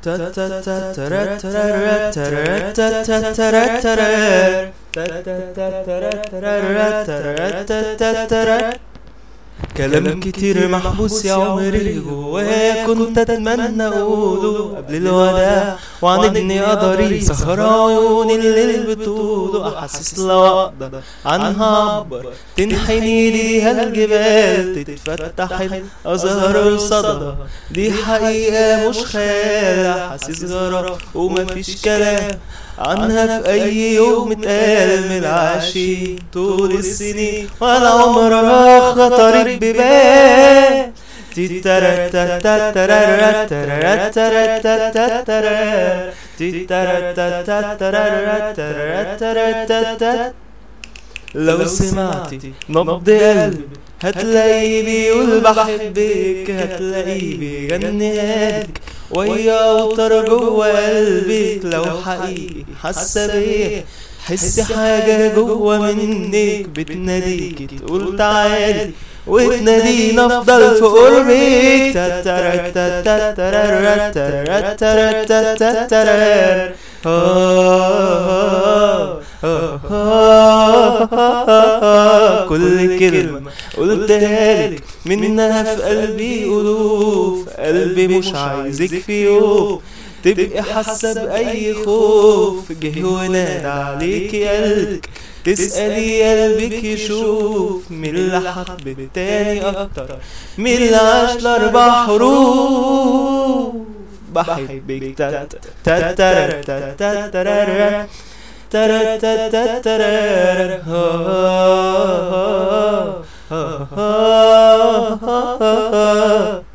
كلام كتير محبوس يا عمري جوايا كنت اتمنى اقوله قبل الوداع وعندني قدري سهر عيوني الليل بطوله احاسيس لو اقدر عنها اعبر تنحني ليها الجبال تتفتح الازهار الصدى دي حقيقة مش خيال احاسيس غرام ومفيش كلام عنها في اي يوم اتقال من العاشي طول السنين ولا عمرها خطرت ببال لو سمعتي نبض قلبي هتلاقيه بيقول بحبك هتلاقيه بيغنيهالك ويا وتر جوا قلبك لو حقيقي حاسه بيه حسي حاجة جوا منك بتناديك تقول تعالي وتنادينا افضل في قربك كل كلمة قلتها لك منها في قلبي ألوف قلبي مش عايزك في يوم تبقي حاسة بأي خوف جه ونادى عليكي قلبك تسألي قلبك يشوف مين اللي حب التاني أكتر مين اللي عاش الأربع حروف بحبك تت تت تت تت تت ترى ترى ترى ترى